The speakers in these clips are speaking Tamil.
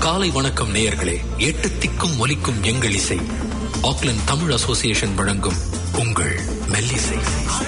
காலை வணக்கம் நேயர்களே எட்டு திக்கும் ஒலிக்கும் எங்கள் இசை ஆக்லாந்து தமிழ் அசோசியேஷன் வழங்கும் உங்கள் மெல்லிசை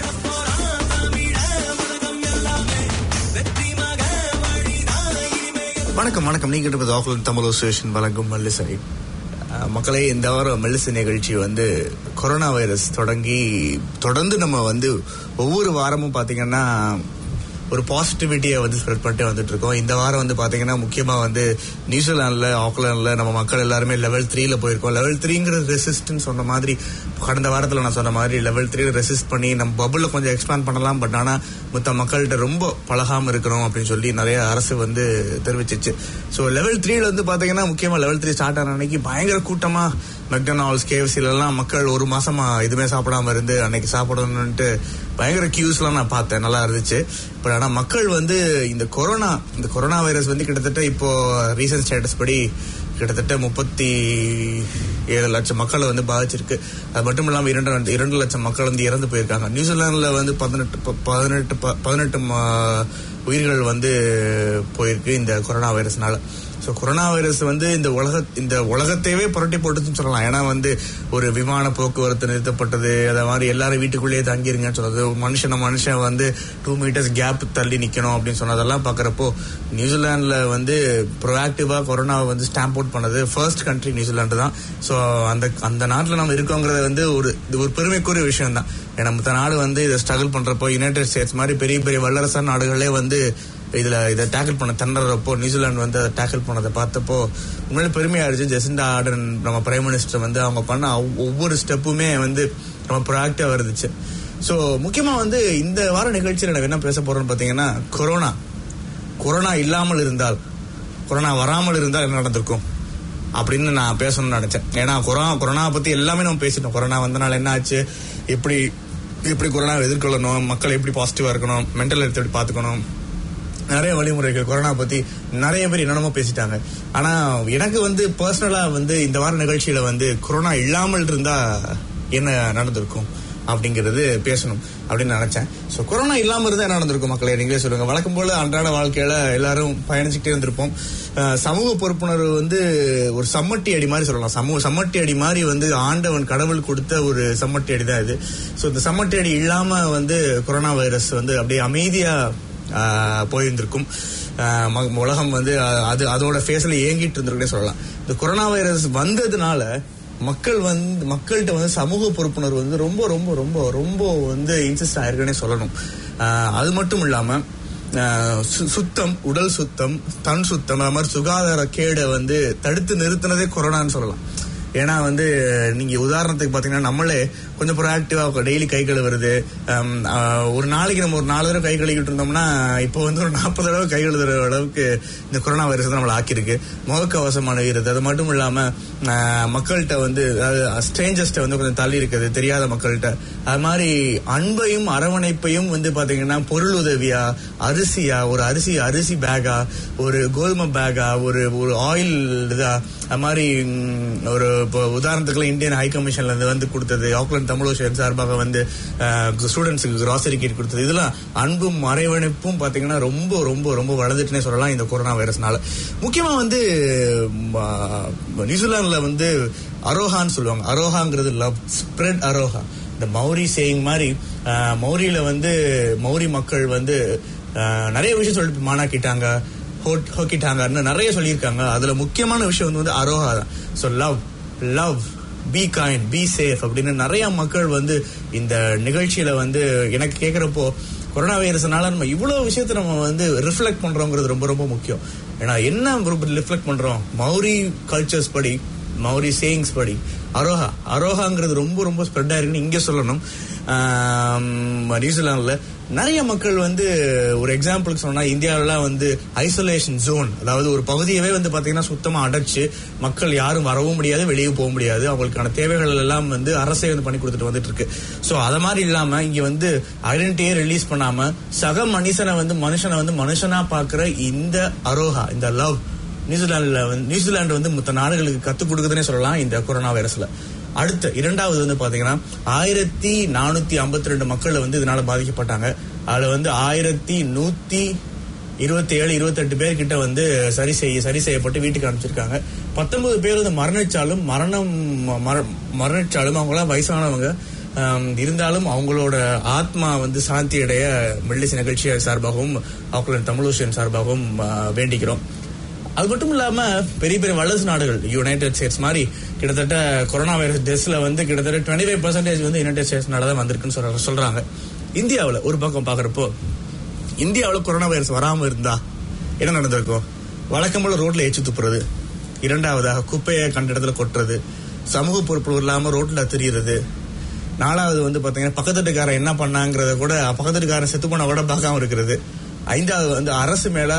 வணக்கம் வணக்கம் நீங்க இருப்பது ஆஃப்லைன் தமிழ் அசோசியேஷன் வழங்கும் மெல்லிசை அஹ், மக்களே இந்த வாரம் மெல்லிசை நிகழ்ச்சி வந்து கொரோனா வைரஸ் தொடங்கி தொடர்ந்து நம்ம வந்து ஒவ்வொரு வாரமும் பாத்தீங்கன்னா ஒரு பாசிட்டிவிட்டியை வந்து ஸ்ப்ரெட் பண்ணிட்டு வந்துட்டு இருக்கோம் இந்த வாரம் வந்து பாத்தீங்கன்னா முக்கியமா வந்து நியூசிலாந்துல ஆக்லாந்துல நம்ம மக்கள் எல்லாருமே லெவல் த்ரீல போயிருக்கோம் லெவல் த்ரீங்கிற ரெசிஸ்டன்ஸ் சொன்ன மாதிரி கடந்த வாரத்துல நான் சொன்ன மாதிரி லெவல் த்ரீ ரெசிஸ்ட் பண்ணி நம்ம பபுள்ல கொஞ்சம் எக்ஸ்பேண்ட் பண்ணலாம் பட் ஆனா மொத்த மக்கள்கிட்ட ரொம்ப பழகாம இருக்கிறோம் அப்படின்னு சொல்லி நிறைய அரசு வந்து தெரிவிச்சிச்சு ஸோ லெவல் த்ரீல வந்து பாத்தீங்கன்னா முக்கியமா லெவல் த்ரீ ஸ்டார்ட் ஆன அன்னைக்கு பயங்கர கூட்டமா மெக்டனால்ஸ் கேஎஃப்சில எல்லாம் மக்கள் ஒரு மாசமா எதுவுமே சாப்பிடாம இருந்து அன்னைக்கு சாப்பிடணும்னுட்டு பயங்கர கியூஸ்லாம் நான் பார்த்தேன் நல்லா இருந்துச்சு பட் ஆனா மக்கள் வந்து இந்த கொரோனா இந்த கொரோனா வைரஸ் வந்து கிட்டத்தட்ட இப்போ ரீசன்ட் ஸ்டேட்டஸ் படி கிட்டத்தட்ட முப்பத்தி ஏழு லட்சம் மக்களை வந்து பாதிச்சிருக்கு அது மட்டும் இல்லாம இரண்டு இரண்டு லட்சம் மக்கள் வந்து இறந்து போயிருக்காங்க நியூசிலாந்துல வந்து பதினெட்டு ப- பதினெட்டு ப- பதினெட்டு ம- உயிர்கள் வந்து போயிருக்கு இந்த கொரோனா வைரஸ்னால ஸோ கொரோனா வைரஸ் வந்து இந்த உலக இந்த உலகத்தையவே புரட்டி போட்டுச்சுன்னு சொல்லலாம் ஏன்னா வந்து ஒரு விமான போக்குவரத்து நிறுத்தப்பட்டது அதை மாதிரி எல்லாரும் வீட்டுக்குள்ளேயே தங்கிருங்கன்னு சொன்னது ஒரு மனுஷன மனுஷன் வந்து டூ மீட்டர்ஸ் கேப் தள்ளி நிக்கணும் அப்படின்னு சொன்னதெல்லாம் பார்க்கறப்போ நியூசிலாந்துல வந்து ப்ரொஆக்டிவா கொரோனாவை வந்து ஸ்டாம்ப் அவுட் பண்ணது ஃபர்ஸ்ட் கண்ட்ரி நியூசிலாந்து தான் ஸோ அந்த அந்த நாட்டில் நம்ம இருக்கோங்கிறது வந்து ஒரு இது ஒரு பெருமைக்குரிய விஷயம் தான் ஏன்னா மற்ற நாடு வந்து இதை ஸ்ட்ரகிள் பண்றப்போ யுனைடெட் ஸ்டேட்ஸ் மாதிரி பெரிய பெரிய வல்லரசான நாடுகளே வந்து இதுல இதை டேக்கிள் பண்ண தண்டறப்போ நியூசிலாந்து வந்து அதை டேக்கிள் பண்ணதை பார்த்தப்போ உண்மையிலே பெருமையா இருந்துச்சு ஜெசிண்டா ஆர்டன் நம்ம பிரைம் மினிஸ்டர் வந்து அவங்க பண்ண ஒவ்- ஒவ்வொரு ஸ்டெப்புமே வந்து நம்ம ப்ராக்டிவா இருந்துச்சு ஸோ முக்கியமா வந்து இந்த வார நிகழ்ச்சியில் நான் என்ன பேச போறோம்னு பார்த்தீங்கன்னா கொரோனா கொரோனா இல்லாமல் இருந்தால் கொரோனா வராமல் இருந்தால் என்ன நடந்திருக்கும் அப்படின்னு நான் பேசணும்னு நினைச்சேன் ஏன்னா கொரோனா கொரோனா பத்தி எல்லாமே நம்ம பேசிட்டோம் கொரோனா வந்தனால என்ன ஆச்சு எப்படி எப்படி கொரோனாவை எதிர்கொள்ளணும் மக்கள் எப்படி பாசிட்டிவா இருக்கணும் மென்டல் ஹெல்த் எப்படி பாத்துக்கணும் நிறைய வழிமுறைகள் கொரோனா பத்தி நிறைய பேர் என்னென்னமோ பேசிட்டாங்க ஆனா எனக்கு வந்து பர்சனலா வந்து இந்த வார நிகழ்ச்சியில வந்து கொரோனா இல்லாமல் இருந்தா என்ன நடந்திருக்கும் அப்படிங்கிறது பேசணும் அப்படின்னு நினைச்சேன் ஸோ கொரோனா இல்லாம இருந்தா என்ன நடந்திருக்கும் மக்களே நீங்களே சொல்லுங்க வழக்கம் போல அன்றாட வாழ்க்கையில எல்லாரும் பயணிச்சுக்கிட்டே இருந்திருப்போம் அஹ் சமூக பொறுப்புணர்வு வந்து ஒரு சம்மட்டி அடி மாதிரி சொல்லலாம் சமூக சம்மட்டி அடி மாதிரி வந்து ஆண்டவன் கடவுள் கொடுத்த ஒரு சம்மட்டி அடி தான் இது ஸோ இந்த சம்மட்டி அடி இல்லாம வந்து கொரோனா வைரஸ் வந்து அப்படியே அமைதியா ஆஹ் போயிருந்திருக்கும் ஆஹ் ம- உலகம் வந்து அ- அது அதோட ஃபேஸ்ல ஏங்கிட்டு இருந்திருக்குன்னே சொல்லலாம் இந்த கொரோனா வைரஸ் வந்ததுனால மக்கள் வந்து மக்கள்கிட்ட வந்து சமூக பொறுப்புணர்வு வந்து ரொம்ப ரொம்ப ரொம்ப ரொம்ப வந்து இன்சிஸ்ட் ஆயிருக்குன்னே சொல்லணும் ஆஹ் அது மட்டும் இல்லாம ஆஹ் சு- சுத்தம் உடல் சுத்தம் தன் சுத்தம் அது மாதிரி சுகாதார கேடை வந்து தடுத்து நிறுத்தினதே கொரோனான்னு சொல்லலாம் ஏன்னா வந்து நீங்க உதாரணத்துக்கு பாத்தீங்கன்னா நம்மளே கொஞ்சம் ப்ரோஆக்டிவா டெய்லி கை கழுவுறது ஹம், ஆஹ், ஒரு நாளைக்கு நம்ம ஒரு நாலு தடவை கை கழுவிட்டு இருந்தோம்னா இப்போ வந்து ஒரு நாற்பது தடவை கை கழுவுற அளவுக்கு இந்த கொரோனா வைரஸ் தான் நம்மளை ஆக்கியிருக்கு முகக்கவசம் அணுகிறது அது மட்டும் இல்லாம ஆஹ், மக்கள்கிட்ட வந்து ஸ்ட்ரேஞ்சர்ஸ்ட வந்து கொஞ்சம் தள்ளி இருக்குது தெரியாத மக்கள்கிட்ட அது மாதிரி அன்பையும் அரவணைப்பையும் வந்து பாத்தீங்கன்னா பொருள் உதவியா அரிசியா ஒரு அரிசி அரிசி பேக்கா ஒரு கோதுமை பேக்கா ஒரு ஒரு ஆயில் இதா அது மாதிரி ம், ஒரு இப்போ உதாரணத்துக்குள்ள இந்தியன் ஹை கமிஷன்ல இருந்து வந்து கொடுத்தது ஆக்லாந்து தமிழோஷன் சார்பாக வந்து ஸ்டூடெண்ட்ஸுக்கு கிராசரி கிட் கொடுத்தது இதெல்லாம் அன்பும் மறைவணைப்பும் பாத்தீங்கன்னா ரொம்ப ரொம்ப ரொம்ப வளர்ந்துட்டுனே சொல்லலாம் இந்த கொரோனா வைரஸ்னால முக்கியமா வந்து ம், ஆ, நியூசிலாந்துல வந்து அரோஹான்னு சொல்லுவாங்க அரோஹாங்கிறது லவ் ஸ்ப்ரெட் அரோஹா இந்த மௌரி சேயிங் மாதிரி ஆ, மௌரியில வந்து மௌரி மக்கள் வந்து ஆ, நிறைய விஷயம் சொல்லிட்டு மானாக்கிட்டாங்க ஹோட்- ஹோக்கிட்டாங்கன்னு நிறைய சொல்லியிருக்காங்க அதுல முக்கியமான விஷயம் வந்து வந்து அரோஹா தான் so love love be kind be safe அப்படின்னு நிறைய மக்கள் வந்து இந்த நிகழ்ச்சியில வந்து எனக்கு கேட்குறப்போ கொரோனா வைரஸ்னால நம்ம இவ்வளவு விஷயத்தை நம்ம வந்து ரிஃப்ளெக்ட் பண்றோங்கிறது ரொம்ப ரொம்ப முக்கியம் ஏன்னா என்ன ரிஃப்ளெக்ட் பண்றோம் மௌரி கல்ச்சர்ஸ் படி மௌரி சேயிங்ஸ் படி அரோஹா அரோஹாங்கிறது ரொம்ப ரொம்ப ஸ்ப்ரெட் ஆயிருக்குன்னு இங்க சொல்லணும் ஆம், நியூசிலாந்துல நிறைய மக்கள் வந்து ஒரு எக்ஸாம்பிளுக்கு சொன்னா இந்தியாவிலாம் வந்து ஐசோலேஷன் ஜோன் அதாவது ஒரு பகுதியவே வந்து பாத்தீங்கன்னா சுத்தமா அடைச்சு மக்கள் யாரும் வரவும் முடியாது வெளியே போக முடியாது அவங்களுக்கான தேவைகள் எல்லாம் வந்து அரசே வந்து பண்ணி கொடுத்துட்டு வந்துட்டு இருக்கு சோ அத மாதிரி இல்லாம இங்க வந்து ஐடென்டிட்டியே ரிலீஸ் பண்ணாம சக மனுஷனை வந்து மனுஷனை வந்து மனுஷனா பாக்குற இந்த அரோஹா இந்த லவ் நியூசிலாந்துல வந்து நியூசிலாந்து வந்து மற்ற நாடுகளுக்கு கத்துக் கொடுக்குதுன்னே சொல்லலாம் இந்த கொரோனா வைரஸ்ல அடுத்த இரண்டாவது வந்து பாத்தீங்கன்னா ஆயிரத்தி நானூத்தி ஐம்பத்தி ரெண்டு மக்கள் வந்து இதனால பாதிக்கப்பட்டாங்க அதுல வந்து ஆயிரத்தி நூத்தி இருபத்தி ஏழு இருபத்தெட்டு பேர் கிட்ட வந்து சரி செய்ய சரி செய்யப்பட்டு வீட்டுக்கு அனுப்பிச்சிருக்காங்க பத்தொன்பது பேர் வந்து மரணிச்சாலும் மரணம் மர- மரணிச்சாலும் அவங்களாம் வயசானவங்க ஆம், இருந்தாலும் அவங்களோட ஆத்மா வந்து சாந்தி அடைய மெல்லிசை நிகழ்ச்சி சார்பாகவும் ஆக்லாந்து தமிழோசியன் சார்பாகவும் ஆ, வேண்டிக்கிறோம் அது மட்டும் இல்லாம பெரிய பெரிய வல்லரசு நாடுகள் யுனைடெட் ஸ்டேட்ஸ் மாதிரி கிட்டத்தட்ட கொரோனா வைரஸ் டெஸ்ட்ல வந்து கிட்டத்தட்ட டுவெண்ட்டி ஃபைவ் பர்சன்டேஜ் வந்து யுனைடெட் ஸ்டேட்ஸ் நாடு தான் வந்திருக்குன்னு சொல்ற- சொல்றாங்க இந்தியாவுல ஒரு பக்கம் பாக்குறப்போ இந்தியாவுல கொரோனா வைரஸ் வராம இருந்தா என்ன நடந்திருக்கும் வழக்கம் போல ரோட்ல ஏச்சு துப்புறது இரண்டாவதாக குப்பையை கண்ட இடத்துல கொட்டுறது சமூக பொறுப்பு இல்லாம ரோட்ல திரியிறது நாலாவது வந்து பாத்தீங்கன்னா பக்கத்து வீட்டுக்காரன் என்ன பண்ணாங்கிறத கூட பக்கத்து வீட்டுக்காரன் செத்து போன கூட பார்க்காம இருக்கிறது ஐந்தாவது வந்து அரசு மேல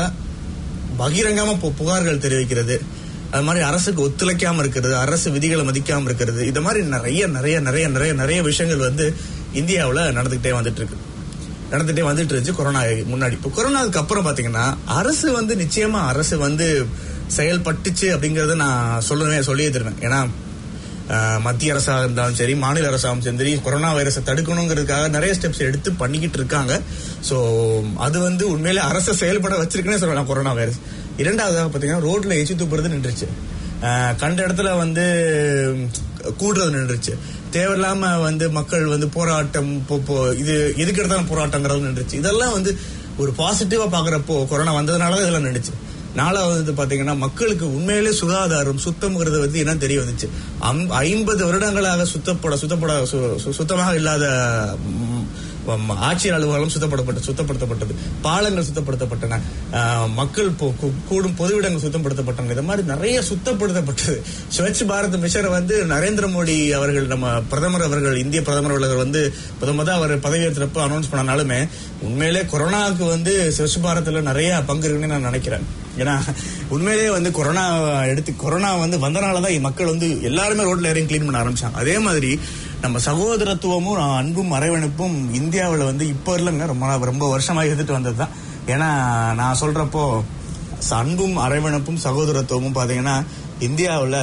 பகிரங்கமா பு- புகார்கள் தெரிவிக்கிறது அது மாதிரி அரசுக்கு ஒத்துழைக்காம இருக்கிறது அரசு விதிகளை மதிக்காம இருக்கிறது இந்த மாதிரி நிறைய நிறைய நிறைய நிறைய நிறைய விஷயங்கள் வந்து இந்தியாவுல நடந்துகிட்டே வந்துட்டு இருக்கு நடந்துட்டே வந்துட்டு இருந்துச்சு கொரோனா முன்னாடி இப்போ கொரோனாவுக்கு அப்புறம் பாத்தீங்கன்னா அரசு வந்து நிச்சயமா அரசு வந்து செயல்பட்டுச்சு அப்படிங்கறத நான் சொல்லவே சொல்லியே தருவேன் ஏன்னா ஆஹ், மத்திய அரசாக இருந்தாலும் சரி மாநில அரசாகவும் சரி கொரோனா வைரஸை தடுக்கணுங்கிறதுக்காக நிறைய ஸ்டெப்ஸ் எடுத்து பண்ணிக்கிட்டு இருக்காங்க ஸோ அது வந்து உண்மையிலே அரசை செயல்பட வச்சிருக்குன்னே சொல்லலாம் கொரோனா வைரஸ் இரண்டாவதாக பார்த்தீங்கன்னா ரோட்ல எச்சி துப்புறது நின்றுச்சு ஆஹ், கண்ட இடத்துல வந்து ம், கூடுறது நின்றுச்சு தேவையில்லாம வந்து மக்கள் வந்து போராட்டம் போ- போ- இது எதுக்கு எடுத்தாலும் போராட்டங்கிறது நின்றுச்சு இதெல்லாம் வந்து ஒரு பாசிட்டிவா பாக்குறப்போ கொரோனா வந்ததுனால தான் இதெல்லாம் நின்றுச்சு நாலாவது வந்து பாத்தீங்கன்னா மக்களுக்கு உண்மையிலே சுகாதாரம் சுத்தம்ங்கிறது வந்து என்ன தெரிய வந்துச்சு அம்- ஐம்பது வருடங்களாக சுத்தப்பட சுத்தப்பட சு- சு- சுத்தமாக இல்லாத ம், ம், ஆட்சியர் அலுவலகம் சுத்தப்படப்பட்ட சுத்தப்படுத்தப்பட்டது பாலங்கள் சுத்தப்படுத்தப்பட்டன ஆஹ், மக்கள் பொ- கூ- கூடும் பொதுவிடங்கள் சுத்தப்படுத்தப்பட்டன இந்த மாதிரி நிறைய சுத்தப்படுத்தப்பட்டது ஸ்வச் பாரத் மிஷனை வந்து நரேந்திர மோடி அவர்கள் நம்ம பிரதமர் அவர்கள் இந்திய பிரதமர் அவர்கள் வந்து முத முத அவர் பதவியேற்றப்ப அனௌன்ஸ் பண்ணனாலுமே உண்மையிலே கொரோனாவுக்கு வந்து ஸ்வச் பாரத்ல நிறைய பங்கு இருக்குன்னு நான் நினைக்கிறேன் ஏன்னா உண்மையிலேயே வந்து கொரோனா எடுத்து கொரோனா வந்து வந்தனால தான் மக்கள் வந்து எல்லாருமே ரோட்ல இறங்கி க்ளீன் பண்ண ஆரம்பிச்சாங்க அதே மாதிரி நம்ம சகோதரத்துவமும் அன்பும் அரவணைப்பும் இந்தியாவில் வந்து இப்போ இல்லைங்க ரொம்ப நாள் ரொம்ப வருஷமாக இருந்துட்டு வந்தது தான் ஏன்னா நான் சொல்றப்போ ச- அன்பும் அரவணைப்பும் சகோதரத்துவமும் பார்த்தீங்கன்னா இந்தியாவில்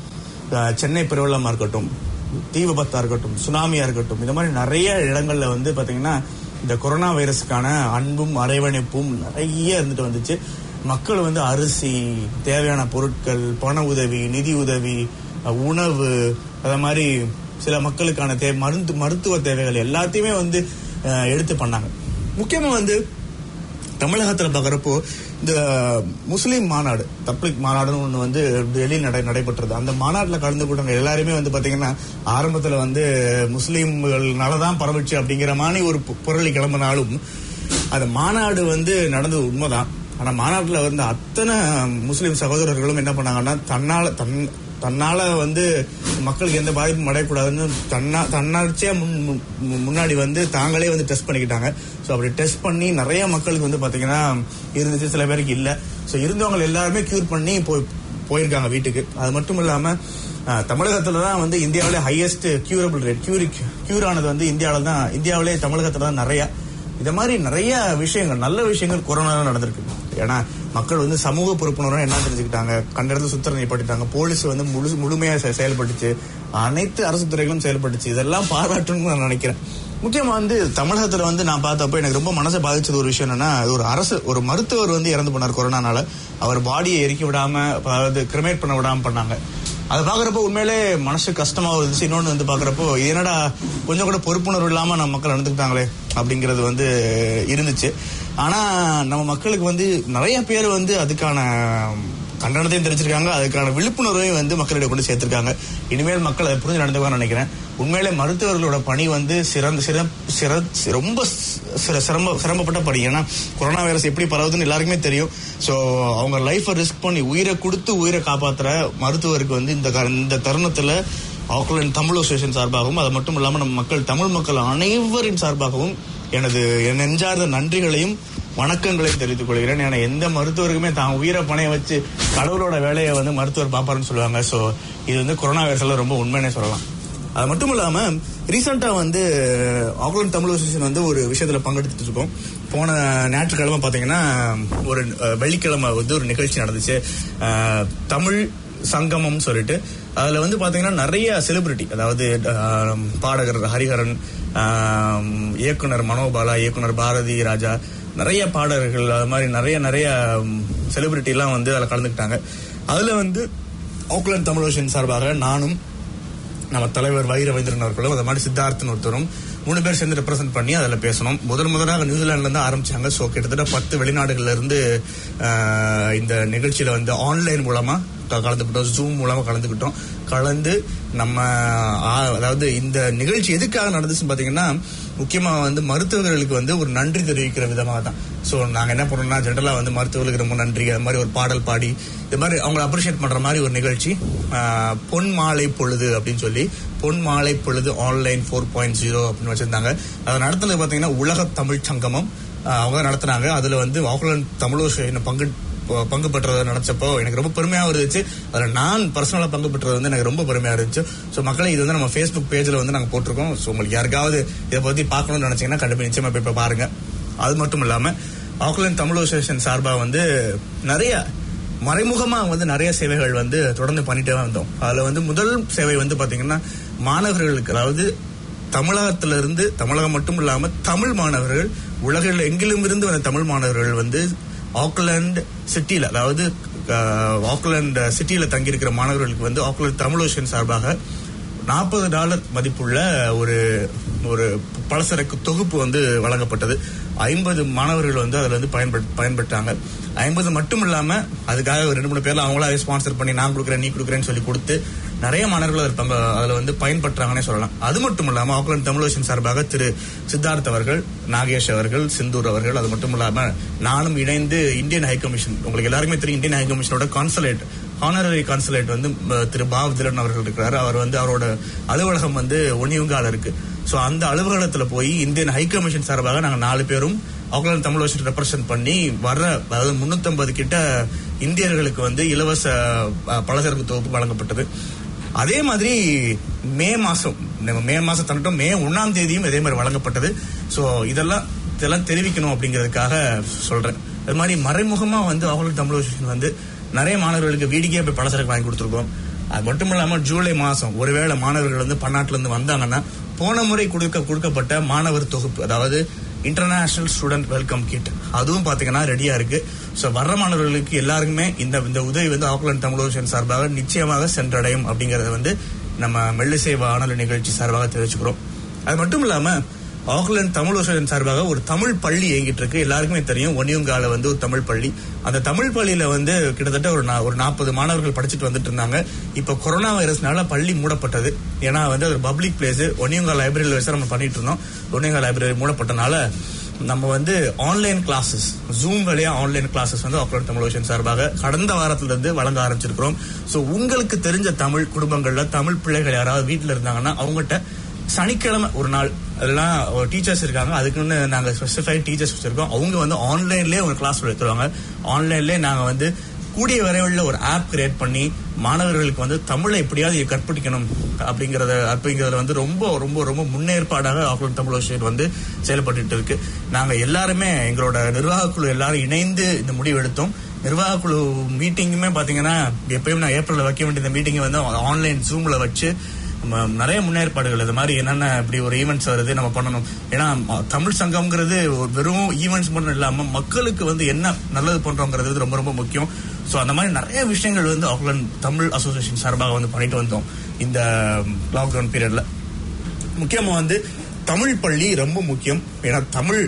சென்னை பெருவெள்ளமா இருக்கட்டும் தீ விபத்தா இருக்கட்டும் சுனாமியா இருக்கட்டும் இந்த மாதிரி நிறைய இடங்கள்ல வந்து பாத்தீங்கன்னா இந்த கொரோனா வைரஸுக்கான அன்பும் அரவணைப்பும் நிறைய இருந்துட்டு வந்துச்சு மக்கள் வந்து அரிசி தேவையான பொருட்கள் பண உதவி நிதி உதவி அஹ், உணவு அத மாதிரி சில மக்களுக்கான தே மருந்து மருத்துவ தேவைகள் எல்லாத்தையுமே வந்து அஹ், எடுத்து பண்ணாங்க முக்கியமா வந்து தமிழகத்துல பாக்குறப்போ இந்த முஸ்லீம் மாநாடு தப்ளிக் மாநாடுன்னு ஒண்ணு வந்து டெல்லியில் நடை நடைபெற்றது அந்த மாநாட்டுல கலந்து கொண்டவங்க எல்லாருமே வந்து பாத்தீங்கன்னா ஆரம்பத்துல வந்து முஸ்லீம்கள்னாலதான் பரவுச்சு அப்படிங்கிற மாதிரி ஒரு பு- புரளி கிளம்பினாலும் அந்த மாநாடு வந்து நடந்தது உண்மைதான் ஆனா மாநாட்டுல வந்து அத்தனை முஸ்லீம் சகோதரர்களும் என்ன பண்ணாங்கன்னா தன்னால தன் தன்னால வந்து மக்களுக்கு எந்த பாதிப்பும் அடையக்கூடாதுன்னு தன்னா தன்னாட்சியா முன் மு- முன்னாடி வந்து தாங்களே வந்து டெஸ்ட் பண்ணிக்கிட்டாங்க ஸோ அப்படி டெஸ்ட் பண்ணி நிறைய மக்களுக்கு வந்து பாத்தீங்கன்னா இருந்துச்சு சில பேருக்கு இல்ல ஸோ இருந்தவங்க எல்லாருமே கியூர் பண்ணி போய் போயிருக்காங்க வீட்டுக்கு அது மட்டும் இல்லாம அஹ், தமிழகத்துல தான் வந்து இந்தியாவிலே ஹையஸ்ட் கியூரபிள் ரேட் கியூரி கியூர் ஆனது வந்து இந்தியாவில தான் இந்தியாவிலே தமிழகத்துல தான் நிறைய இந்த மாதிரி நிறைய விஷயங்கள் நல்ல விஷயங்கள் கொரோனால நடந்திருக்கு ஏன்னா மக்கள் வந்து சமூக பொறுப்புணர்வு என்ன தெரிஞ்சுக்கிட்டாங்க கண்ட இடத்துல சுத்தரம் ஏற்பட்டுட்டாங்க போலீஸ் வந்து முழு முழுமையா செ- செயல்பட்டுச்சு அனைத்து அரசு துறைகளும் செயல்பட்டுச்சு இதெல்லாம் பாராட்டணும்னு நான் நினைக்கிறேன் முக்கியமா வந்து தமிழகத்துல வந்து நான் பார்த்தப்போ எனக்கு ரொம்ப மனசை பாதிச்சது ஒரு விஷயம் என்னன்னா அது ஒரு அரசு ஒரு மருத்துவர் வந்து இறந்து போனார் கொரோனானால அவர் பாடியை எரிக்க விடாம அதாவது கிரிமேட் பண்ண விடாம பண்ணாங்க அதை பாக்குறப்போ உண்மையிலே மனசு கஷ்டமா இருந்துச்சு இன்னொன்னு வந்து பாக்குறப்போ இது என்னடா கொஞ்சம் கூட பொறுப்புணர்வு இல்லாம நம்ம மக்கள் நடந்துக்கிட்டாங்களே அப்படிங்கிறது வந்து இருந்துச்சு ஆனா நம்ம மக்களுக்கு வந்து நிறைய பேர் வந்து அதுக்கான கண்டனத்தையும் தெரிஞ்சிருக்காங்க அதுக்கான விழிப்புணர்வையும் வந்து மக்களிடம் கொண்டு சேர்த்திருக்காங்க இனிமேல் மக்கள் அதை புரிஞ்சு நடந்துக்குவான்னு நினைக்கிறேன் உண்மையிலே மருத்துவர்களோட பணி வந்து சிறந்த சிற சிற ரொம்ப சிற- சிரம சிரமப்பட்ட பணி ஏன்னா கொரோனா வைரஸ் எப்படி பரவுதுன்னு எல்லாருக்குமே தெரியும் ஸோ அவங்க லைஃபை ரிஸ்க் பண்ணி உயிரை கொடுத்து உயிரை காப்பாத்துற மருத்துவருக்கு வந்து இந்த க- இந்த தருணத்துல ஆக்லாந்து தமிழ் அசோசியேஷன் சார்பாகவும் அது மட்டும் இல்லாமல் நம்ம மக்கள் தமிழ் மக்கள் அனைவரின் சார்பாகவும் எனது என் நெஞ்சார்ந்த நன்றிகளையும் வணக்கங்களையும் தெரிவித்துக் கொள்கிறேன் ஏன்னா எந்த மருத்துவருக்குமே தான் உயிரை பணைய வச்சு கடவுளோட வேலையை வந்து மருத்துவர் பாப்பாருன்னு சொல்லுவாங்க ஸோ இது வந்து கொரோனா வைரஸ்ல ரொம்ப உண்மைனே சொல்லலாம் அது மட்டும் இல்லாம ரீசெண்டா வந்து ஆக்லாந்து தமிழ் அசோசியேஷன் வந்து ஒரு விஷயத்துல பங்கெடுத்துட்டு இருக்கோம் போன ஞாயிற்றுக்கிழமை பாத்தீங்கன்னா ஒரு அஹ், வெள்ளிக்கிழமை வந்து ஒரு நிகழ்ச்சி நடந்துச்சு அஹ், தமிழ் சங்கமம் சொல்லிட்டு அதுல வந்து பாத்தீங்கன்னா நிறைய செலிபிரிட்டி அதாவது அஹ், பாடகர் ஹரிஹரன் அஹ், இயக்குனர் மனோபாலா இயக்குனர் பாரதி ராஜா நிறைய பாடகர்கள் அது மாதிரி நிறைய நிறைய செலிபிரிட்டி எல்லாம் வந்து அதில் கலந்துக்கிட்டாங்க அதுல வந்து ஆக்லாந்து தமிழோஷன் சார்பாக நானும் நம்ம தலைவர் வைர வைத்திரன் அவர்களும் அது மாதிரி சித்தார்த்தன் ஒருத்தரும் மூணு பேர் சேர்ந்து ரெப்ரசென்ட் பண்ணி அதில் பேசணும் முதன் முதலாக நியூசிலாந்துல இருந்து ஆரம்பிச்சாங்க ஸோ கிட்டத்தட்ட பத்து வெளிநாடுகள்ல இருந்து ஆஹ், இந்த நிகழ்ச்சியில வந்து ஆன்லைன் மூலமா க- கலந்துக்கிட்டோம் ஜூம் மூலமா கலந்துக்கிட்டோம் கலந்து நம்ம ஆ- அதாவது இந்த நிகழ்ச்சி எதுக்காக நடந்துச்சுன்னு பாத்தீங்கன்னா முக்கியமா வந்து மருத்துவர்களுக்கு வந்து ஒரு நன்றி தெரிவிக்கிற விதமாக தான் ஸோ நாங்க என்ன பண்ணோம்னா ஜென்ரலா வந்து மருத்துவர்களுக்கு ரொம்ப நன்றி அது மாதிரி ஒரு பாடல் பாடி இது மாதிரி அவங்களை அப்ரிஷியேட் பண்ற மாதிரி ஒரு நிகழ்ச்சி ஆஹ், பொன் மாலை பொழுது அப்படின்னு சொல்லி பொன் மாலை பொழுது ஆன்லைன் ஃபோர் பாயிண்ட் ஜீரோ அப்படின்னு வச்சிருந்தாங்க அதை நடத்துனது பாத்தீங்கன்னா உலக தமிழ் சங்கமம் ஆஹ், அவங்க தான் நடத்துனாங்க அதுல வந்து ஆக்லாந்து தமிழோஷன் பங்கு ப- பங்கு பெற்றதை நினைச்சப்போ எனக்கு ரொம்ப பெருமையாக இருந்துச்சு அதில் நான் பர்சனலாக பங்கு பெற்றது வந்து எனக்கு ரொம்ப பெருமையாக இருந்துச்சு ஸோ மக்களை இது வந்து நம்ம ஃபேஸ்புக் பேஜில் வந்து நாங்கள் போட்டிருக்கோம் ஸோ உங்களுக்கு யாருக்காவது இதை பற்றி பார்க்கணும்னு நினைச்சீங்கன்னா கண்டிப்பாக நிச்சயமா போய் இப்ப பாருங்க அது மட்டும் இல்லாமல் ஆக்லாந்து தமிழ் அசோசியேஷன் சார்பாக வந்து நிறைய மறைமுகமா வந்து நிறைய சேவைகள் வந்து தொடர்ந்து பண்ணிட்டே தான் வந்தோம் அதுல வந்து முதல் சேவை வந்து பாத்தீங்கன்னா மாணவர்களுக்கு அதாவது தமிழகத்திலிருந்து தமிழகம் மட்டும் இல்லாம தமிழ் மாணவர்கள் உலகில் எங்கிலும் இருந்து வந்த தமிழ் மாணவர்கள் வந்து ஆக்லாந்து சிட்டில அதாவது அஹ், ஆக்லாந்து சிட்டில தங்கியிருக்கிற மாணவர்களுக்கு வந்து ஆக்லாந்து தமிழ் ஓஷன் சார்பாக நாற்பது டாலர் மதிப்புள்ள ஒரு ஒரு பலசரக்கு தொகுப்பு வந்து வழங்கப்பட்டது ஐம்பது மாணவர்கள் வந்து அதுல வந்து பயன்பெற் பயன்பெற்றாங்க ஐம்பது மட்டும் இல்லாம அதுக்காக ஒரு ரெண்டு மூணு பேர்ல அவங்களாவே ஸ்பான்சர் பண்ணி நான் கொடுக்குறேன் நீ கொடுக்குறேன்னு சொல்லி கொடுத்து நிறைய மாணவர்கள் அதில் பங்கு அதுல வந்து பயன்பெற்றாங்கன்னே சொல்லலாம் அது மட்டும் இல்லாம ஆக்லாந்து தமிழோஷன் சார்பாக திரு சித்தார்த் அவர்கள் நாகேஷ் அவர்கள் சிந்தூர் அவர்கள் அது மட்டும் இல்லாம நானும் இணைந்து இந்தியன் ஹை கமிஷன் உங்களுக்கு எல்லாருக்குமே தெரியும் இந்தியன் ஹை கமிஷனோட கான்சலேட் ஹானரரி கான்சுலேட் வந்து அஹ், திரு பாவ் திலன் அவர்கள் இருக்கிறாரு அவர் வந்து அவரோட அலுவலகம் வந்து ஒன்னியுங்கால இருக்கு சோ அந்த அலுவலகத்துல போய் இந்தியன் ஹை கமிஷன் சார்பாக நாங்க நாலு பேரும் ஆக்லாந்து தமிழ் வருஷம் ரெப்ரசென்ட் பண்ணி வர்ற அதாவது 350 கிட்ட இந்தியர்களுக்கு வந்து இலவச அஹ், பலசரக்கு தொகுப்பு வழங்கப்பட்டது அதே மாதிரி மே மாசம் நம்ம மே மாசம் தண்டட்டும் மே ஒன்னாம் தேதியும் இதே மாதிரி வழங்கப்பட்டது சோ இதெல்லாம் இதெல்லாம் தெரிவிக்கணும் அப்படிங்கிறதுக்காக சொல்றேன் அது மாதிரி மறைமுகமா வந்து ஆக்லாந்து தமிழ் அசோசியேஷன் வந்து நிறைய மாணவர்களுக்கு வீடுக்கே போய் பலசரக்கு வாங்கி கொடுத்துருக்கோம் அது மட்டும் இல்லாம ஜூலை மாசம் ஒருவேளை மாணவர்கள் வந்து பன்னாட்டுல இருந்து வந்தாங்கன்னா போன முறை கொடுக்க கொடுக்கப்பட்ட மாணவர் தொகுப்பு அதாவது இன்டர்நேஷனல் ஸ்டூடெண்ட் வெல்கம் கிட் அதுவும் பாத்தீங்கன்னா ரெடியா இருக்கு சோ வர்ற மாணவர்களுக்கு எல்லாருக்குமே இந்த இந்த உதவி வந்து ஆக்லாந்து தமிழோஷன் சார்பாக நிச்சயமாக சென்றடையும் அப்படிங்கறத வந்து நம்ம மெல்லிசை வானொலி நிகழ்ச்சி சார்பாக தெரிவிச்சுக்கிறோம் அது மட்டும் இல்லாம ஆக்லாந்து தமிழ் ஓசன் சார்பாக ஒரு தமிழ் பள்ளி இயங்கிட்டு இருக்கு எல்லாருக்குமே தெரியும் ஒன்னியங்கால வந்து ஒரு தமிழ் பள்ளி அந்த தமிழ் பள்ளியில வந்து கிட்டத்தட்ட ஒரு நா- ஒரு நாற்பது மாணவர்கள் படிச்சுட்டு வந்துட்டு இருந்தாங்க இப்ப கொரோனா வைரஸ்னால பள்ளி மூடப்பட்டது ஏன்னா வந்து அது பப்ளிக் பிளேஸ் ஒன்னியங்கா லைப்ரரியில வச்சு நம்ம பண்ணிட்டு இருந்தோம் ஒன்னியங்கா லைப்ரரி மூடப்பட்டனால நம்ம வந்து ஆன்லைன் கிளாஸஸ் ஜூம் வழியா ஆன்லைன் கிளாஸஸ் வந்து ஆக்லாந்து தமிழ் ஓஷன் சார்பாக கடந்த வாரத்துல இருந்து வழங்க ஆரம்பிச்சிருக்கிறோம் சோ உங்களுக்கு தெரிஞ்ச தமிழ் குடும்பங்கள்ல தமிழ் பிள்ளைகள் யாராவது வீட்டுல இருந்தாங்கன்னா அவங்ககிட்ட சனிக்கிழமை ஒரு நாள் அதெல்லாம் டீச்சர்ஸ் இருக்காங்க அதுக்குன்னு நாங்க ஸ்பெசிஃபைட் டீச்சர்ஸ் வச்சிருக்கோம் அவங்க வந்து ஆன்லைன்லயே ஒரு கிளாஸ் எடுத்துருவாங்க ஆன்லைன்லயே நாங்க வந்து கூடிய விரைவில் ஒரு ஆப் கிரியேட் பண்ணி மாணவர்களுக்கு வந்து தமிழை எப்படியாவது கற்பிடிக்கணும் அப்படிங்கறத அப்படிங்கறதுல வந்து ரொம்ப ரொம்ப ரொம்ப முன்னேற்பாடாக ஆக்லாந்து தமிழ் அசோசியேட் வந்து செயல்பட்டு இருக்கு நாங்க எல்லாருமே எங்களோட நிர்வாக குழு எல்லாரும் இணைந்து இந்த முடிவு எடுத்தோம் நிர்வாக குழு மீட்டிங்குமே பாத்தீங்கன்னா எப்பயும் நான் ஏப்ரல்ல வைக்க வேண்டிய இந்த மீட்டிங்கை வந்து ஆன்லைன் ஜூம்ல வச்சு நம்ம நிறைய முன்னேற்பாடுகள் இது மாதிரி என்னென்ன இப்படி ஒரு ஈவெண்ட்ஸ் வருது நம்ம பண்ணணும் ஏன்னா ம- தமிழ் சங்கம்ங்கிறது ஒரு வெறும் ஈவெண்ட்ஸ் மட்டும் இல்லாம மக்களுக்கு வந்து என்ன நல்லது பண்றோங்கிறது வந்து ரொம்ப ரொம்ப முக்கியம் சோ அந்த மாதிரி நிறைய விஷயங்கள் வந்து ஆக்லாந்து தமிழ் அசோசியேஷன் சார்பாக வந்து பண்ணிட்டு வந்தோம் இந்த லாக்டவுன் பீரியட்ல முக்கியமா வந்து தமிழ் பள்ளி ரொம்ப முக்கியம் ஏன்னா தமிழ்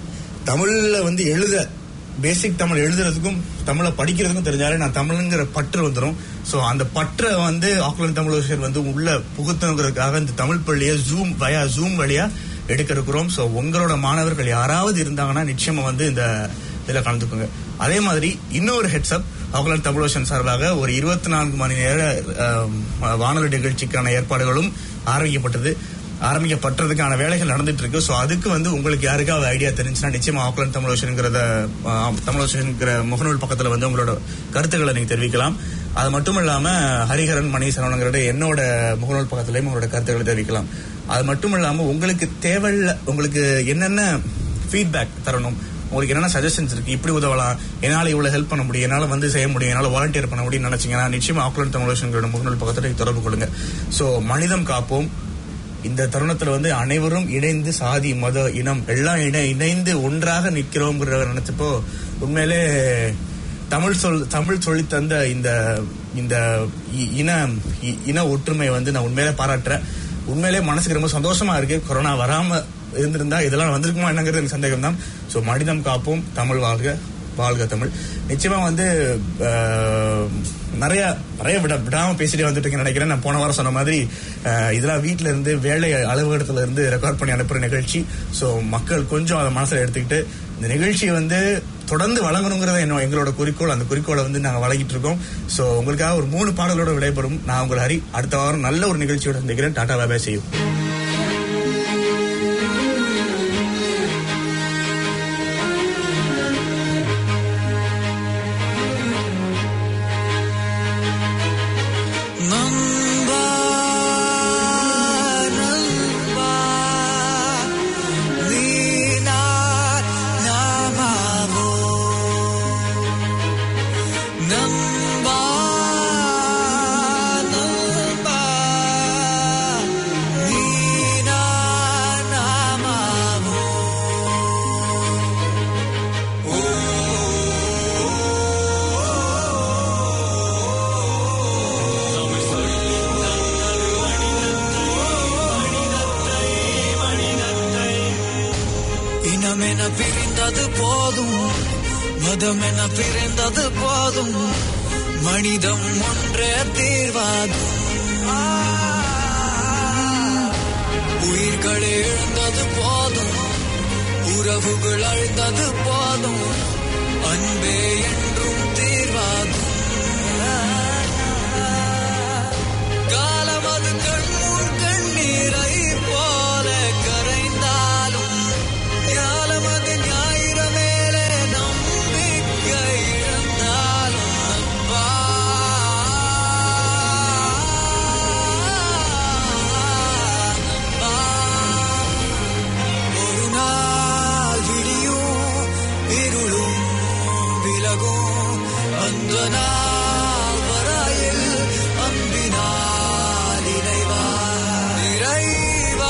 தமிழ்ல வந்து எழுத பேசிக் தமிழ் எழுதுறதுக்கும் தமிழை படிக்கிறதுக்கும் தெரிஞ்சாலே நான் தமிழ்ங்கிற பற்று வந்துடும் ஸோ அந்த பற்றை வந்து ஆக்லாந்து தமிழ் ஆசிரியர் வந்து உள்ள புகுத்தணுங்கிறதுக்காக இந்த தமிழ் பள்ளியை ஜூம் வயா ஜூம் வழியா எடுக்க இருக்கிறோம் ஸோ உங்களோட மாணவர்கள் யாராவது இருந்தாங்கன்னா நிச்சயமா வந்து இந்த இதில் கலந்துக்குங்க அதே மாதிரி இன்னொரு ஹெட்ஸ்அப் ஆக்லாந்து தமிழ் ஓஷன் சார்பாக ஒரு இருபத்தி நான்கு மணி நேர அஹ், வானொலி நிகழ்ச்சிக்கான ஏற்பாடுகளும் ஆரம்பிக்கப்பட்டது ஆரம்பிக்கப்பட்டதுக்கான வேலைகள் நடந்துட்டு இருக்கு ஸோ அதுக்கு வந்து உங்களுக்கு யாருக்காவது ஐடியா தெரிஞ்சுன்னா நிச்சயமா ஆக்லாந்து தமிழ் ஓஷனுங்கிறத தமிழ் ஓஷனுங்கிற முகநூல் பக்கத்துல வந்து உங்களோட கருத்துக்களை நீங்க தெரிவிக்கலாம் அது மட்டும் இல்லாம ஹரிஹரன் மணி சரவணங்கிறத என்னோட முகநூல் பக்கத்துலயும் உங்களோட கருத்துக்களை தெரிவிக்கலாம் அது மட்டும் இல்லாம உங்களுக்கு தேவையில்ல உங்களுக்கு என்னென்ன ஃபீட்பேக் தரணும் உங்களுக்கு என்னென்ன சஜஷன்ஸ் இருக்கு இப்படி உதவலாம் என்னால இவ்வளவு ஹெல்ப் பண்ண முடியும் என்னால வந்து செய்ய முடியும் என்னால வாலண்டியர் பண்ண முடியும்னு நினைச்சீங்கன்னா நிச்சயமா ஆக்லாந்து தமிழ் ஓஷன்களோட முகநூல் பக்கத்துல தொடர்பு கொள்ளுங்க சோ மனிதம் காப்போம் இந்த தருணத்துல வந்து அனைவரும் இணைந்து சாதி மத இனம் எல்லாம் இணை இணைந்து ஒன்றாக நிக்கிறோங்கிற நினைச்சப்போ உண்மையிலே தமிழ் சொல் தமிழ் சொல்லி தந்த இந்த இந்த இ- இன இ- இன ஒற்றுமை வந்து நான் உண்மையிலே பாராட்டுறேன் உண்மையிலே மனசுக்கு ரொம்ப சந்தோஷமா இருக்கு கொரோனா வராம இருந்திருந்தா இதெல்லாம் வந்திருக்குமா என்னங்கிறது எனக்கு சந்தேகம் தான் ஸோ மனிதம் காப்போம் தமிழ் வாழ்க வாழ்க தமிழ் நிச்சயமா வந்து ஆஹ், நிறைய நிறைய விட விடாம பேசிட்டே வந்துட்டு இருக்கேன்னு நினைக்கிறேன் நான் போன வாரம் சொன்ன மாதிரி ஆஹ், இதெல்லாம் வீட்ல இருந்து வேலை அலுவலகத்துல இருந்து ரெக்கார்ட் பண்ணி அனுப்புற நிகழ்ச்சி ஸோ மக்கள் கொஞ்சம் அதை மனசுல எடுத்துக்கிட்டு இந்த நிகழ்ச்சியை வந்து தொடர்ந்து வழங்கணுங்கிறத என்ன எங்களோட குறிக்கோள் அந்த குறிக்கோளை வந்து நாங்கள் வழங்கிட்டு இருக்கோம் ஸோ உங்களுக்காக ஒரு மூணு பாடலோட விடைபெறும் நான் உங்கள் ஹரி அடுத்த வாரம் நல்ல ஒரு நிகழ்ச்சியோட சந்திக்கிறேன் டாடா பாபா செய்யும் நண்பா நண்பா நீ நான் நாமாவோ நண்பா நண்பா நீ நான் நாமாவோ இனமென பிரிந்தது போதும் மதமென பிரிந்தது போதும் மனிதம் ஒன்றே தீர்வாகும் உயிர்கள் எழுந்தது போதும் உறவுகள் அழுந்தது போதும் அன்பே என்றும் தீர்வாகும் காலமது கண்முன் கண்ணீரை போல கரைந்தாலும் ஞாலமது ஞாயிற மேலே நம்பிக்கை இழந்தாலும் நண்பா. நண்பா. ஒரு நாள் விடியும் இருளும் விலகும் அந்த நாள் வரையில் அன்பினால் இறைவா இறைவா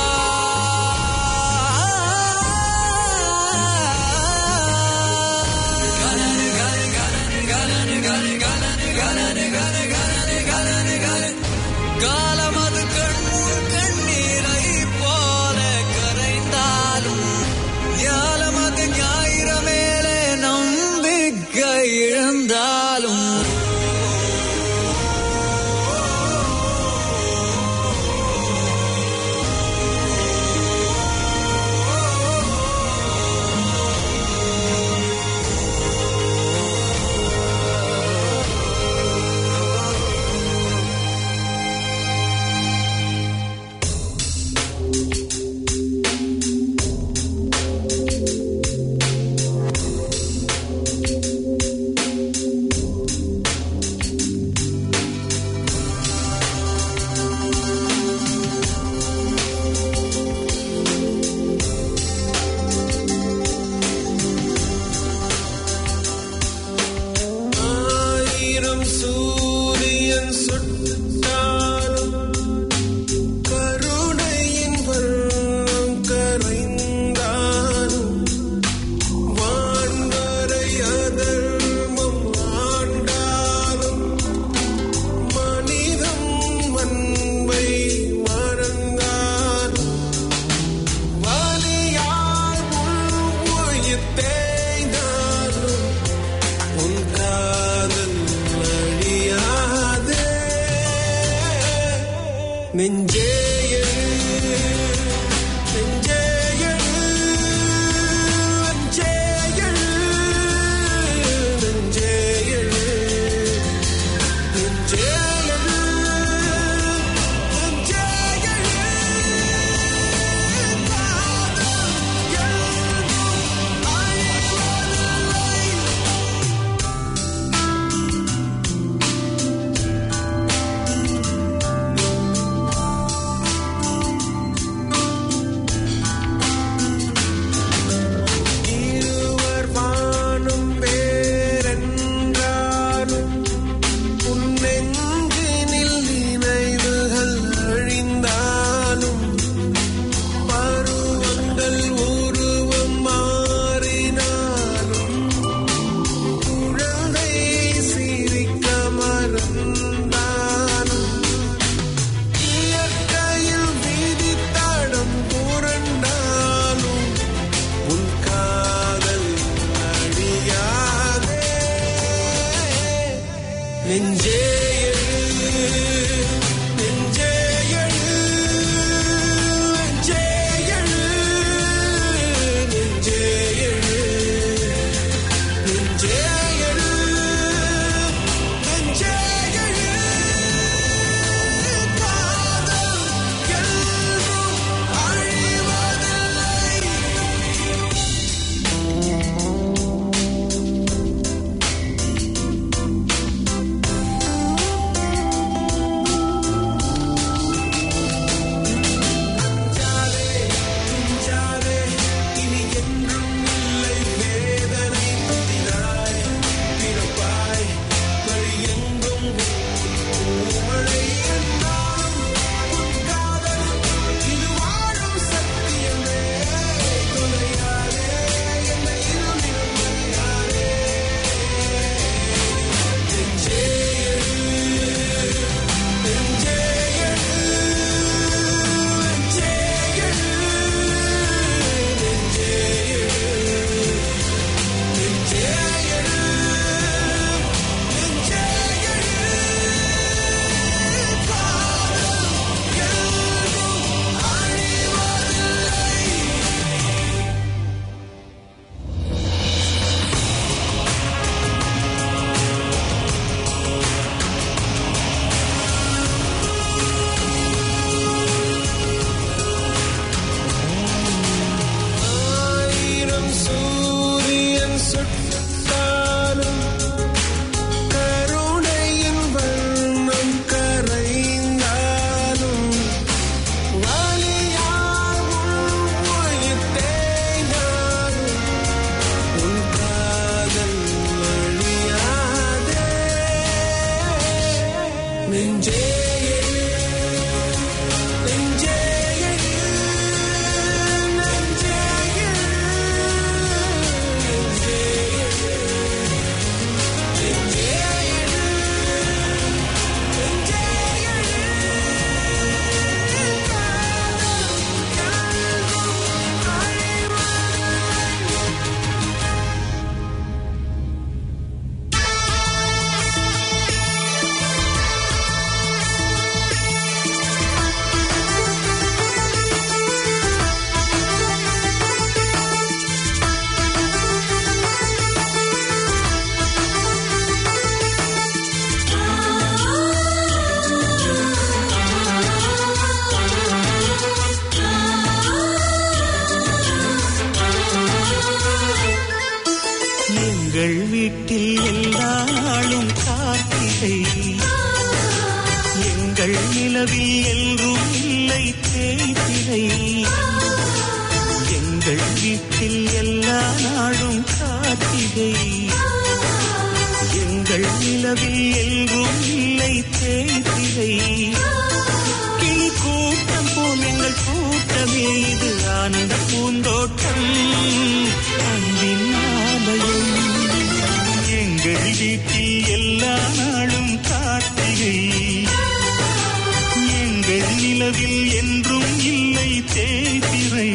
கலனு கலனு கலனு கலனு கலனு கலனு கலனு கலனு கலனு கலனு கலனு காலமது கண்முன் கண்ணீரை போல கரைந்தாலும் ஞாலமது ஞாயிற மேலே நம்பிக்கை இழந்தாலும் ஆயிரம் சூரியன் சுட்டாலும் கருணையின் வண்ணம் கரைந்தாலும் வான்வரை அதர்மம் ஆண்டாலும் மனிதம் அன்பை மறந்தாலும் வலியால் உள் உயிர் தேய்ந்தாலும் உன் காதல் அழியாதே நெஞ்சே எழு, நெஞ்சே எழு, அஞ்சே எழு, நெஞ்சே எழு, நெஞ்சே எழு, நெஞ்சே எழு. காதல் எழுதும் அழிவதில்லை. நெஞ்சே எழு நெஞ்சே எழு நெஞ்சே எழு நெஞ்சே எழு நெஞ்சே எழு நெஞ்சே எழு காதல் என்றும் அழிவதில்லை அஞ்சாதே துஞ்சாதே இனி என்றும் இல்லை வேதனை புதிதாய் பிறப்பாய் வழி எங்கும் பூமழை என்றாலும் உன் காதல் இது வாழும் சத்தியமே தொலையாதே என்னை இருளிலும் மறையாதே நெஞ்சே எழு நெஞ்சே எழு நெஞ்சே எழு நெஞ்சே எழு நெஞ்சே எழு நெஞ்சே எழு காதல் என்றும் அழிவதில்லை ஆயிரம் சூரியன் சுட்டாலும் கருணையின் வண்ணம் கரைந்தாலும் வலியால் உன் உயிர் தேய்ந்தாலும் உன் காதல் அழியாதே நெஞ்சே எழு, நெஞ்சே எழு, நெஞ்சே எழு, நெஞ்சே எழு, நெஞ்சே எழு, நெஞ்சே எழு, காதல் என்றும் அழிவதில்லை. எங்கள் வீட்டில் எல்லா நாளும் கார்த்திகை எங்கள் நிலவில் என்றும் இல்லை தேய்திரை எங்கள் வீட்டில் எல்லா நாளும் கார்த்திகை எங்கள் நிலவில் என்றும் இல்லை தேய்திரை கிளி கூட்டம் போல் எங்கள் கூட்டமே இது ஆனந்த பூந்தோட்டம் அன்பின் ஆலயம் எங்கள் வீட்டில் எல்லா நாளும் கார்த்திகை எங்கள் நிலவில் என்றும் இல்லை தேய்திரை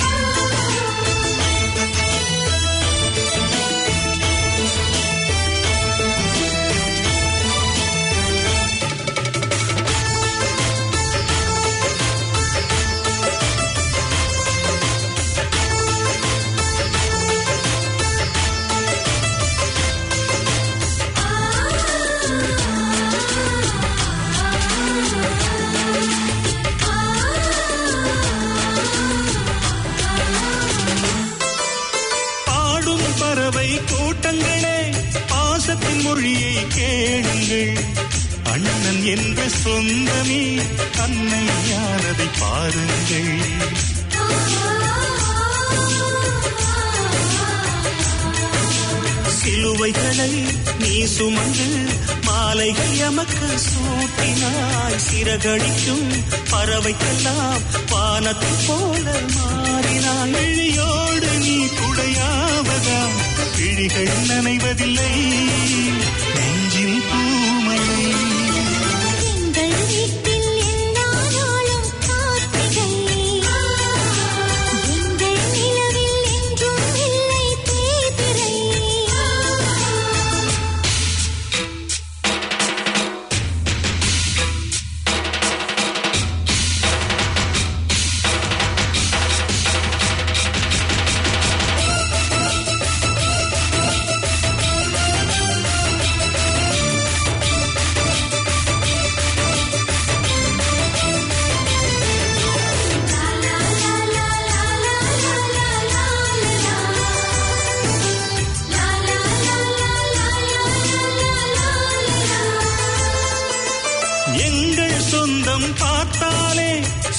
பாடும் பறவை கூட்டங்களே பாசத்தின் மொழியை கேளுங்கள் அண்ணன் என்ற சொந்தமே அன்னை யாரதை பாருங்கள் சிலுவைகளை நீ சுமந்து மாலைகள் எமக்கு சூட்டினாய் சிறகடிக்கும் பறவைக்கெல்லாம் வானத்தை போல மாறினாய் விழியோடு நீ குடையாவதா விழிகள் நனைவதில்லை நெஞ்சில் பூமழை எங்கள் வீட்டில் எல்லா நாளும் கார்த்திகை எங்கள் நிலவில் என்றும் இல்லை தேய்பிறை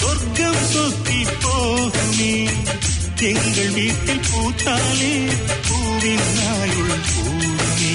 சொர்க்கம் சொத்தி போகுமே எங்கள் வீட்டில் பூத்தாலே பூவின் நாயுள் பூமே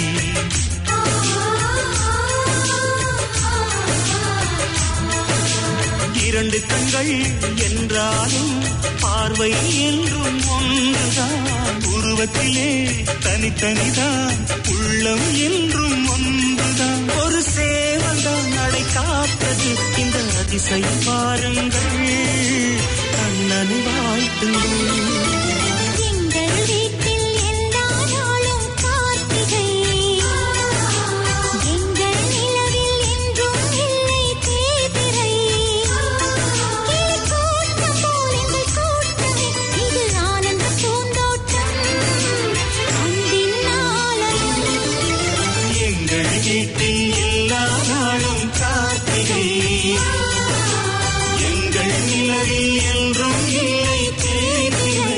இரண்டு கண்கள் என்றாலும் பார்வை என்றும் ஒன்றுதான் உருவத்திலே தனித்தனிதான் உள்ளம் என்றும் ஒன்றுதான் ஒரு சேவல்தான் நடை காத்தது இந்த அதிசயம் பாருங்கள் கண்ணனை வாழ்த்துங்கள் எங்கள் வீட்டில் எல்லா நாளும் கார்த்திகை எங்கள் நிலவில் என்றும் இல்லை தேய்பிறை கிளிக்கூட்டம் போல் எங்கள் கூட்டமே இது ஆனந்த பூந்தோட்டம் அன்பின் ஆலயம் எங்கள் வீட்டில் எல்லா நாளும் கார்த்திகை எங்கள் நிலவில் என்றும் இல்லை தேய்பிறை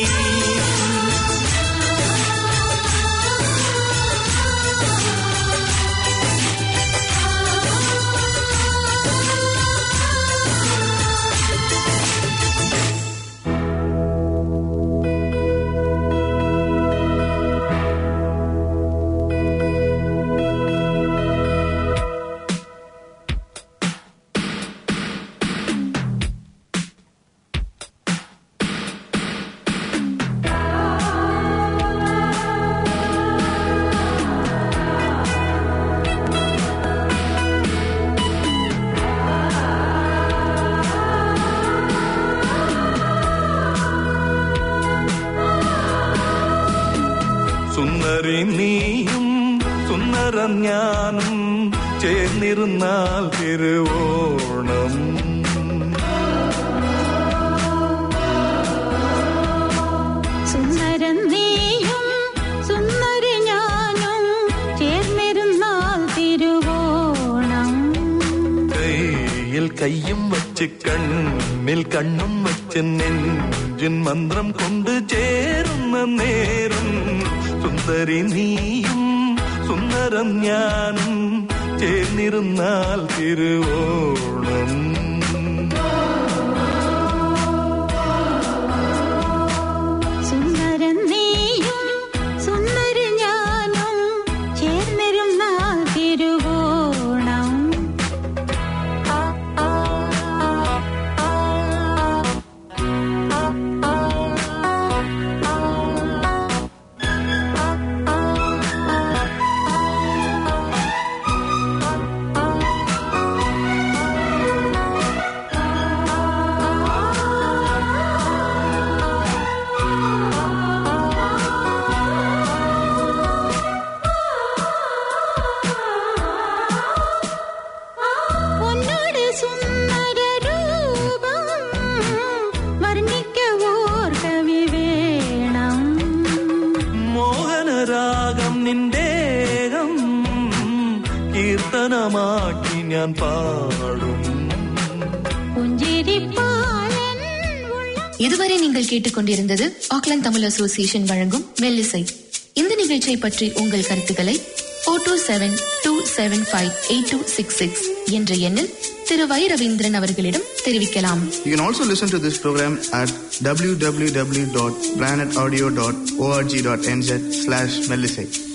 സുന്ദരി നീയും സുന്ദരം ഞാനും ചേർന്നിരുന്നാൽ തിരുവോണം സുന്ദരം നീയും സുന്ദരി ഞാനും ചേർന്നിരുന്നാൽ തിരുവോണം കയ്യിൽ കയ്യും വച്ച് കണ്ണിൽ കണ്ണും വച്ച് നെഞ്ചിൻ മന്ത്രം കൊണ്ട് ചേരുന്ന നേരം സുന്ദരി നീയും സുന്ദരം ഞാനും ചേർന്നിരുന്നാൽ തിരുവോണം സുന്ദരം നീയും സുന്ദരി ഞാനും ചേർന്നിരുന്നാൽ തിരുവോണം உன்னோடு சுந்தர ரூபம் வர்ணிக்க ஓர் கவி வேണം മോഹനരാഗം നിന്റേകം കീർത്തനമാക്കി ഞാൻ പാടും പുഞ്ചിരിപ്പാലൻ ഉള്ളം இதுவரை நீங்கள் கேட்டுக்கொண்டிருந்தது ஆக்லாந்து தமிழ் அசோசியேஷன் வழங்கும் மெல்லிசை இந்த நிகழ்ச்சியை பற்றி உங்கள் கருத்துக்களை four two seven two seven five eight two six six என்ற எண்ணில் திரு வை ரவீந்திரன் அவர்களிடம் தெரிவிக்கலாம் You can also listen to this program at www.planetaudio.org.nz slash Melisate.